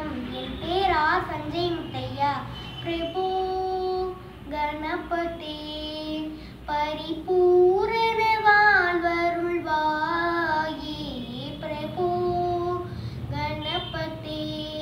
வணக்கம் என் பேரா சஞ்சய் முத்தையா பிரபு கணபதி பரிபூரண வாழ்வருள்வாயே பிரபு கணபதி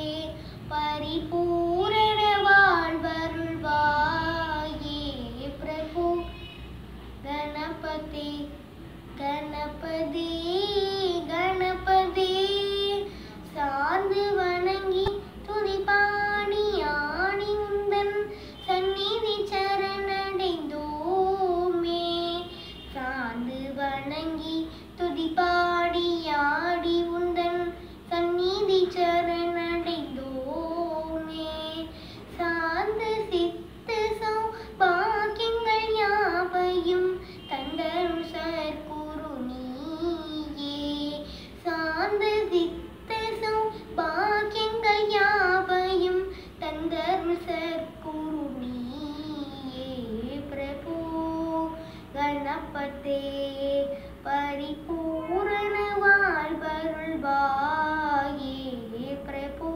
பரிபூரண வாழ்வருள்வாயே பிரபு கணபதி கணபதி கணபதி சார்ந்து வணங்கி துதிபாணி ஆணி உந்தன் சந்நிதி சரணடைந்தோமே சார்ந்து வணங்கி துதிபாடி ஆடி உந்தன் சந்நிதி சரணடைந்தோமே சார்ந்து சித்து சௌ பாக்கியங்கள் யாவையும் தந்தரும் சற்குரு நீயே சார்ந்து சித்து சௌ பாக்கியங்கள் யாவையும் தந்தரும் சற்குரு நீயே பிரபு கணபதே பரிபூரண வாழ்வருள்வாயே பிரபு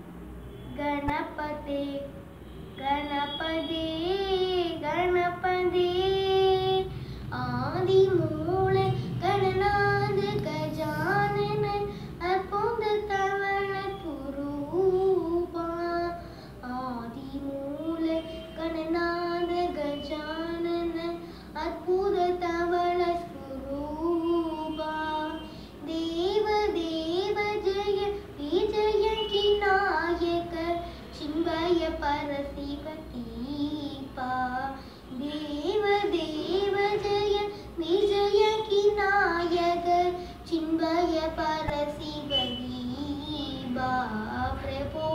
கணபதே கணபதே கணபதே ஆதி மூல கணநாத கஜானன அற்புத தவள குரூபா ஆதி மூல கணநாத கஜானன அற்புத தவள ஸ்வரூபா தேவ தேவ ஜெய விஜய விநாயக சிம்பய பரசிவ தீபா தேவ தேவ ஜெய விஜய விநாயக சிம்பய பரசிவ தீபா பிரபோ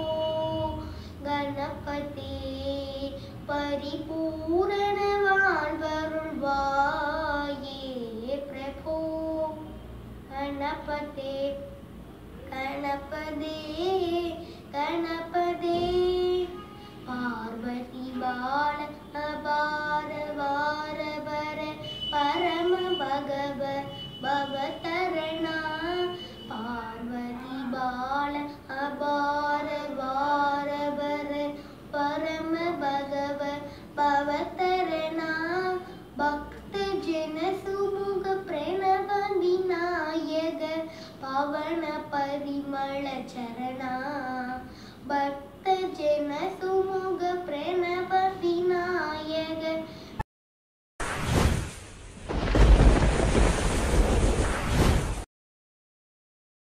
கணபதே பரிபூரண வாழ்வருள்வாயே பிரபோ கணபதே கணபதே கணபதே பார்வதி பால அபார வார வர பரம பகவ பவதரணா பார்வதி பால அபார வார வர பரம பகவ பவதரணா பக்த ஜன சுமுக பிரணவ விநாயக பவன பரிமள சரணா பக்த ஜன சுமுக பிரணவ